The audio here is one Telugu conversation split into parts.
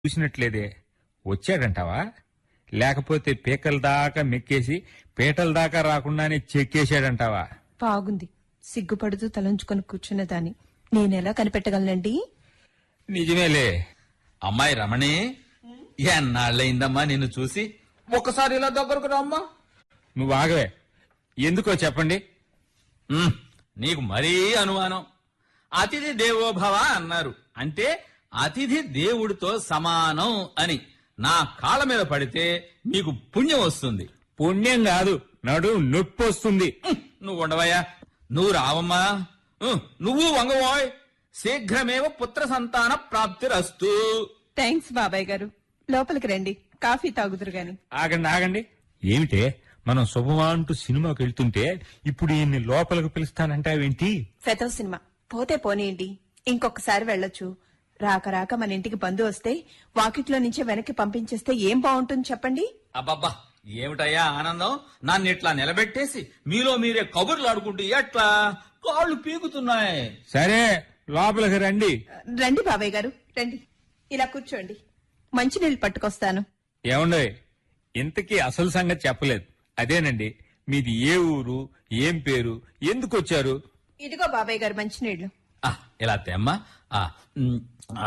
చూసినట్లేదే వచ్చాడంటావా లేకపోతే పీకల దాకా మెక్కేసి పీటల దాకా రాకుండానే చెక్కేశాడంటావా బాగుంది సిగ్గుపడుతూ తలంచుకొని కూర్చున్నదాన్ని నేనెలా కనిపెట్టగలనండి నిజమేలే అమ్మాయి రమణి ఎన్నాళ్ళయిందమ్మా నిన్ను చూసి ఒక్కసారి ఇలా దగ్గరకు రామ్మా నువ్వు ఆగవే ఎందుకో చెప్పండి ఉమ్, నీకు మరీ అనుమానం అతిథి దేవోభవ అన్నారు అంటే అతిథి దేవుడితో సమానం అని నా కాళ్ళ మీద పడితే మీకు పుణ్యం వస్తుంది పుణ్యం కాదు నడు నొప్పి వస్తుంది ఉమ్, నువ్వు ఉండవయ్యా నువ్వు రావమ్మా ఉమ్, నువ్వు వంగవోయ్ శీఘ్రమేవ పుత్ర సంతాన ప్రాప్తిరస్తు థ్యాంక్స్ బాబాయ్ గారు లోపలికి రండి కాఫీ తాగుదురు గాని ఆగండి ఆగండి ఏమిటే మనం శుభమా అంటూ సినిమాకి వెళ్తుంటే ఇప్పుడు ఈయన్ని లోపలికి పిలుస్తానంటావేంటి ఫెతో సినిమా పోతే పోనీయండి ఇంకొకసారి వెళ్ళొచ్చు రాక రాక మన ఇంటికి బంధు వస్తే వాకిట్లో నుంచి వెనక్కి పంపించేస్తే ఏం బాగుంటుంది చెప్పండి అబ్బబ్బా ఏమిటయ్యా ఆనందం నన్ను ఇట్లా నిలబెట్టేసి మీలో మీరే కబుర్లు ఆడుకుంటూ ఎట్లా కాళ్ళు పీకుతున్నాయి సరే లోపలికి రండి రండి బాబాయ్ గారు రండి ఇలా కూర్చోండి మంచినీళ్ళు పట్టుకొస్తాను ఏమండే ఇంతకీ అసలు సంగతి చెప్పలేదు అదేనండి మీది ఏ ఊరు ఏం పేరు ఎందుకు వచ్చారు ఇదిగో బాబాయ్ గారు మంచినీళ్ళు ఆ, ఇలా తెమ్మా ఆ, ఉమ్, ఆ,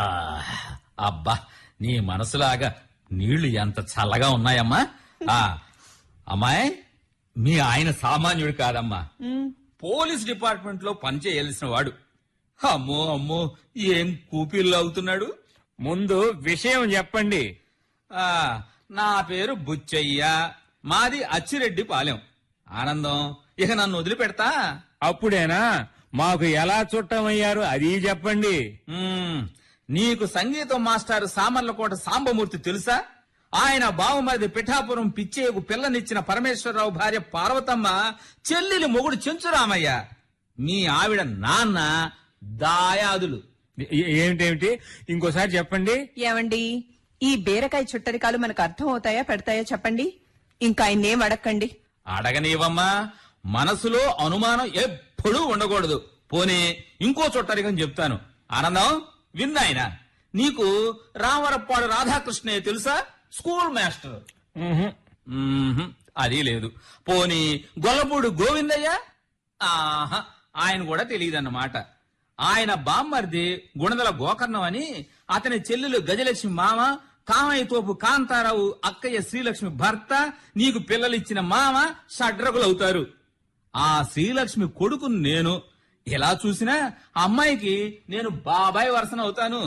అబ్బా నీ మనసులాగా నీళ్లు ఎంత చల్లగా ఉన్నాయమ్మా ఆ అమ్మాయి మీ ఆయన సామాన్యుడు కాదమ్మా పోలీస్ డిపార్ట్మెంట్ లో పనిచేయాల్సిన వాడు అమ్మో అమ్మో ఏం కూపీళ్ళు అవుతున్నాడు ముందు విషయం చెప్పండి ఆ నా పేరు బుచ్చయ్య మాది అచ్చిరెడ్డి పాలెం ఆనందం ఇక నన్ను వదిలిపెడతా అప్పుడేనా మాకు ఎలా చుట్టమయ్యారు అది చెప్పండి మ్మ్. నీకు సంగీతం మాస్టారు సామర్లకోట సాంబమూర్తి తెలుసా ఆయన బావమరిది పిఠాపురం పిచ్చేకు పిల్లనిచ్చిన పరమేశ్వరరావు భార్య పార్వతమ్మ చెల్లెలి మొగుడు చెంచురామయ్య మీ ఆవిడ నాన్న దాయాదులు ఏ- ఏమిటేమిటి ఇంకోసారి చెప్పండి ఏమండి ఈ బీరకాయ చుట్టరికాలు మనకు అర్థం అవుతాయా పెడతాయా చెప్పండి ఇంకా ఆయన్నేం అడక్కండి అడగనివమ్మా మనసులో అనుమానం ఎప్పుడూ ఉండకూడదు పోనీ ఇంకో చుట్టరికం చెప్తాను ఆనందం విన్నాయన నీకు రామరప్పాడు రాధాకృష్ణయ్య తెలుసా స్కూల్ మాస్టర్ ఉహు. మ్మ్హ్. అది లేదు పోనీ గొల్లపూడి గోవిందయ్య ఆహా ఆయన కూడా తెలియదన్నమాట ఆయన బామ్మర్ది గుణదల గోకర్ణం అని అతని చెల్లెలు గజలక్ష్మి మామ కామయ్య తోపు కాంతారావు అక్కయ్య శ్రీలక్ష్మి భర్త నీకు పిల్లలిచ్చిన మామ షడ్రగులవుతారు ఆ శ్రీలక్ష్మి కొడుకు నేను ఎలా చూసినా ఆ అమ్మాయికి నేను బాబాయ్ వరసన అవుతాను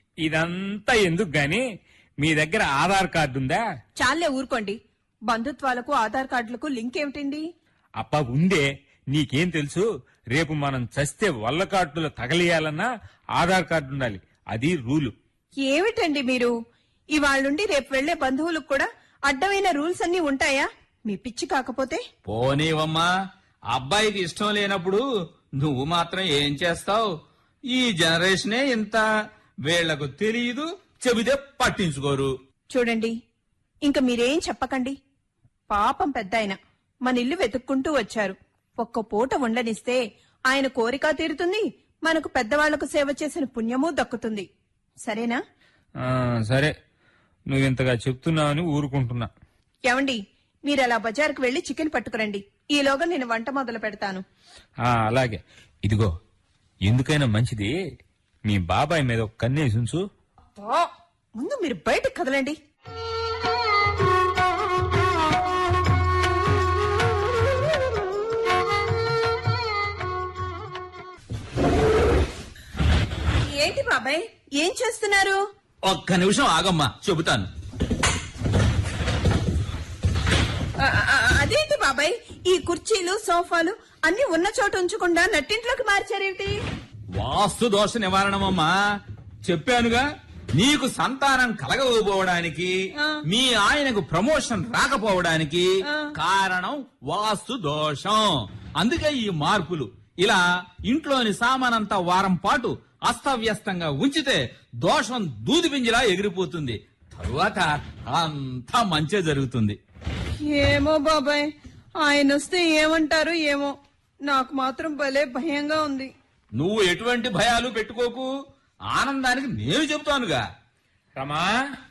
ఇదంతా ఎందుకు గాని మీ దగ్గర ఆధార్ కార్డు ఉందా చాలే ఊరుకోండి బంధుత్వాలకు ఆధార్ కార్డులకు లింక్ ఏమిటండి అప్ప ఉందే నీకేం తెలుసు రేపు మనం చస్తే వల్ల కార్డులు తగలియాలన్నా ఆధార్ కార్డు ఉండాలి అది రూలు ఏమిటండి మీరు ఇవాళ నుండి రేపు వెళ్లే బంధువులకు కూడా అడ్డమైన రూల్స్ అన్ని ఉంటాయా మీ పిచ్చి కాకపోతే పోనీవమ్మా అబ్బాయికి ఇష్టం లేనప్పుడు నువ్వు మాత్రం ఏం చేస్తావు ఈ జనరేషనే ఇంత వీళ్లకు తెలియదు చెబితే పట్టించుకోరు చూడండి ఇంక మీరేం చెప్పకండి పాపం పెద్ద ఆయన మన ఇల్లు వెతుక్కుంటూ వచ్చారు ఒక్క పూట ఉండనిస్తే ఆయన కోరిక తీరుతుంది మనకు పెద్దవాళ్లకు సేవ చేసిన పుణ్యమూ దక్కుతుంది సరేనా ఆ, సరే నువ్వింతగా చెప్తున్నావని ఊరుకుంటున్నా ఏమండి మీరు అలా బజార్కు వెళ్లి చికెన్ పట్టుకురండి ఈలోగా నేను వంట మొదలు పెడతాను ఆ, అలాగే ఇదిగో ఎందుకైనా మంచిది మీ బాబాయ్ మీద ఒక కన్నేసి ఉంచు అబ్బా, ముందు మీరు బయటకు కదలండి ఏంటి బాబాయ్ ఏం చేస్తున్నారు ఒక్క నిమిషం ఆగమ్మా చెబుతాను ఆ, ఆ, అదేంటి బాబాయ్ ఈ కుర్చీలు సోఫాలు అన్ని ఉన్న చోట ఉంచకుండా నట్టింట్లోకి మార్చారేంటి వాస్తు దోష నివారణమమ్మా చెప్పానుగా నీకు సంతానం కలగకపోవడానికి ఆ. మీ ఆయనకు ప్రమోషన్ రాకపోవడానికి ఆ. కారణం వాస్తు దోషం అందుకే ఈ మార్పులు ఇలా ఇంట్లోని సామానంతా వారం పాటు అస్తవ్యస్తంగా ఉంచితే దోషం దూది పింజిలా ఎగిరిపోతుంది తరువాత అంతా మంచే జరుగుతుంది ఏమో బాబాయ్ ఆయన వస్తే ఏమంటారు ఏమో నాకు మాత్రం భలే భయంగా ఉంది నువ్వు ఎటువంటి భయాలు పెట్టుకోకు ఆనందానికి నేను చెబుతానుగా రమా